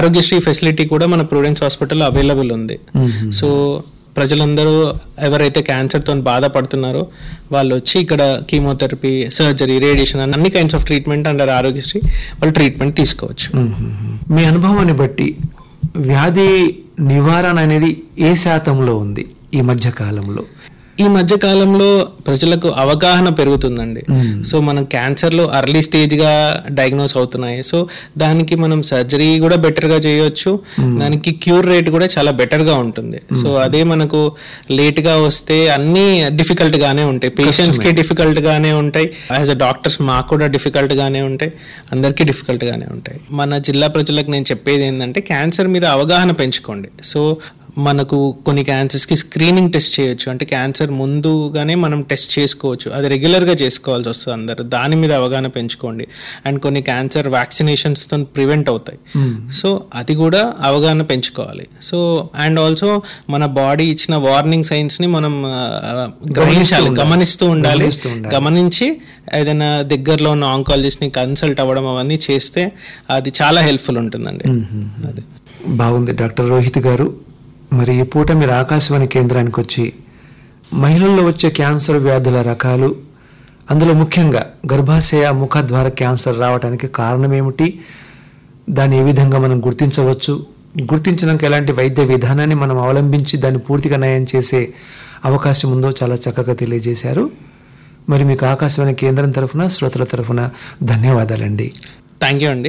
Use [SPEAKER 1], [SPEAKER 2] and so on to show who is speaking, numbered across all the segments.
[SPEAKER 1] Aarogyasri facility కూడా మన Prudence హాస్పిటల్లో అవైలబుల్ ఉంది సో ప్రజలందరూ ఎవరైతే క్యాన్సర్తో బాధపడుతున్నారో వాళ్ళు వచ్చి ఇక్కడ కీమోథెరపీ సర్జరీ రేడియేషన్ అన్ని kinds of treatment under Aarogyasri వాళ్ళు ట్రీట్మెంట్ తీసుకోవచ్చు
[SPEAKER 2] మీ అనుభవాన్ని బట్టి వ్యాధి నివారణ అనేది ఏ శాతంలో ఉంది ఈ మధ్య కాలంలో
[SPEAKER 1] ఈ మధ్య కాలంలో ప్రజలకు అవగాహన పెరుగుతుందండి సో మనం క్యాన్సర్ లో అర్లీ స్టేజ్ గా డయాగ్నోస్ అవుతున్నాయి సో దానికి మనం సర్జరీ కూడా బెటర్ గా చేయొచ్చు దానికి క్యూర్ రేట్ కూడా చాలా బెటర్ గా ఉంటుంది సో అదే మనకు లేట్ గా వస్తే అన్ని డిఫికల్ట్ గానే ఉంటాయి పేషెంట్స్ కి డిఫికల్ట్ గానే ఉంటాయి యాజ్ అ డాక్టర్స్ మాకు కూడా డిఫికల్ట్ గానే ఉంటాయి అందరికీ డిఫికల్ట్ గానే ఉంటాయి మన జిల్లా ప్రజలకు నేను చెప్పేది ఏంటంటే క్యాన్సర్ మీద అవగాహన పెంచుకోండి సో మనకు కొన్ని క్యాన్సర్స్కి స్క్రీనింగ్ టెస్ట్ చేయొచ్చు అంటే క్యాన్సర్ ముందుగానే మనం టెస్ట్ చేసుకోవచ్చు అది రెగ్యులర్గా చేసుకోవాల్సి వస్తుంది అందరు దాని మీద అవగాహన పెంచుకోండి అండ్ కొన్ని క్యాన్సర్ వ్యాక్సినేషన్స్తో ప్రివెంట్ అవుతాయి సో అది కూడా అవగాహన పెంచుకోవాలి సో అండ్ ఆల్సో మన బాడీ ఇచ్చిన వార్నింగ్ సైన్స్ని మనం ఆ, గ్రహించాలి గమనిస్తూ ఉండాలి
[SPEAKER 2] గమనిస్తూ ఉండాలి.
[SPEAKER 1] గమనించి ఏదైనా దగ్గరలో ఉన్న ఆంకాలజిస్ట్ని కన్సల్ట్ అవ్వడం అవన్నీ చేస్తే అది చాలా హెల్ప్ఫుల్ ఉంటుందండి అది
[SPEAKER 2] బాగుంది డాక్టర్ రోహిత్ గారు మరి ఈ పూట మీరు ఆకాశవాణి కేంద్రానికి వచ్చి మహిళల్లో వచ్చే క్యాన్సర్ వ్యాధుల రకాలు అందులో ముఖ్యంగా గర్భాశయ ముఖద్వార క్యాన్సర్ రావడానికి కారణం ఏమిటి దాన్ని ఏ విధంగా మనం గుర్తించవచ్చు గుర్తించినాక ఎలాంటి వైద్య విధానాన్ని మనం అవలంబించి దాన్ని పూర్తిగా నయం చేసే అవకాశం ఉందో చాలా చక్కగా తెలియజేశారు మరి మీకు ఆకాశవాణి కేంద్రం తరఫున శ్రోతల తరఫున ధన్యవాదాలండి
[SPEAKER 1] థ్యాంక్ యూ అండి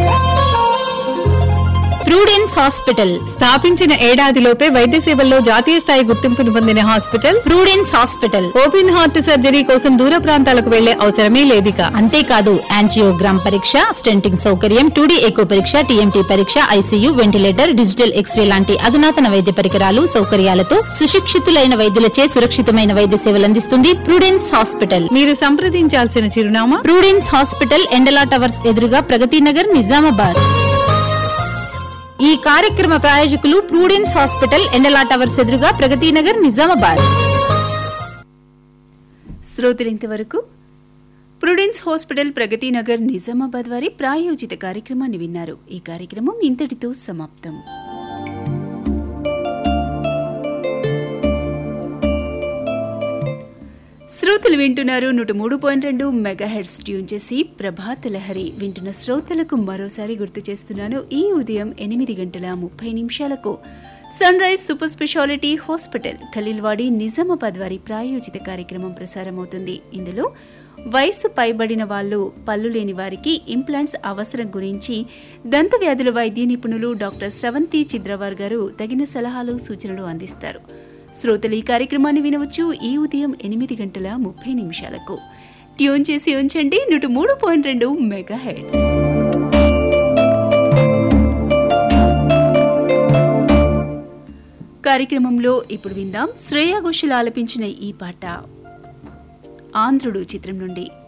[SPEAKER 3] ప్రూడెన్స్ హాస్పిటల్
[SPEAKER 4] స్థాపించిన ఏడాదిలోపే వైద్య సేవల్లో జాతీయ స్థాయి గుర్తింపును పొందిన hospital
[SPEAKER 3] Prudence hospital
[SPEAKER 4] open heart surgery కోసం దూర ప్రాంతాలకు వెళ్లే అవసరమే లేదిక
[SPEAKER 3] అంతేకాదు యాంజియోగ్రామ్ పరీక్ష స్టెంటింగ్ సౌకర్యం టూడీ ఎకో పరీక్ష టీఎంటీ పరీక్ష ఐసీయూ వెంటిలేటర్ డిజిటల్ ఎక్స్రే లాంటి అధునాతన వైద్య పరికరాలు సౌకర్యాలతో సుశిక్షితులైన వైద్యులచే సురక్షితమైన వైద్య సేవలు అందిస్తుంది ప్రూడెన్స్ హాస్పిటల్
[SPEAKER 4] మీరు సంప్రదించాల్సిన చిరునామా
[SPEAKER 3] ప్రూడెన్స్ హాస్పిటల్ ఎండలా టవర్స్ ఎదురుగా ప్రగతి నగర్ నిజామాబాద్ ఈ కార్యక్రమ ప్రాయోజకులు ప్రూడెన్స్ హాస్పిటల్ ఎండలా టవర్స్ ఎదురుగా ప్రగతి నగర్ నిజామాబాద్
[SPEAKER 5] శ్రోతలు ఇంతవరకు ప్రుడెన్స్ హాస్పిటల్ ప్రగతి నగర్ నిజామాబాద్ వారి ప్రాయోజిత కార్యక్రమాన్ని విన్నారు ఈ కార్యక్రమం ఇంతటితో సమాప్తం శ్రోతలు వింటున్నారు నూట మూడు పాయింట్ రెండు మెగా హెడ్స్ ట్యూన్ చేసి ప్రభాత లహరి వింటున్న శ్రోతలకు మరోసారి గుర్తు చేస్తున్నాను ఈ ఉదయం ఎనిమిది గంటల ముప్పై నిమిషాలకు Sunrise super speciality hospital Khaleelwadi Nizamabad వారి ప్రాయోజిత కార్యక్రమం ప్రసారమవుతుంది ఇందులో వయస్సు పైబడిన వాళ్ళు పళ్ళు లేని వారికి ఇంప్లాంట్స్ అవసరం గురించి దంత వ్యాధుల వైద్య నిపుణులు డాక్టర్ స్రవంతి చిద్రవార్ గారు తగిన సలహాలు సూచనలు అందిస్తారు శ్రోతలు ఈ కార్యక్రమాన్ని వినవచ్చు ఈ ఉదయం ఎనిమిది గంటల ముప్పై నిమిషాలకు ట్యూన్ చేసి ఉంచండి నూట మూడు పాయింట్ రెండు మెగా హెడ్స్ కార్యక్రమంలో ఇప్పుడు విందాం శ్రేయా ఘోషల్ ఆలపించిన ఈ పాట ఆంధ్రుడు చిత్రం నుండి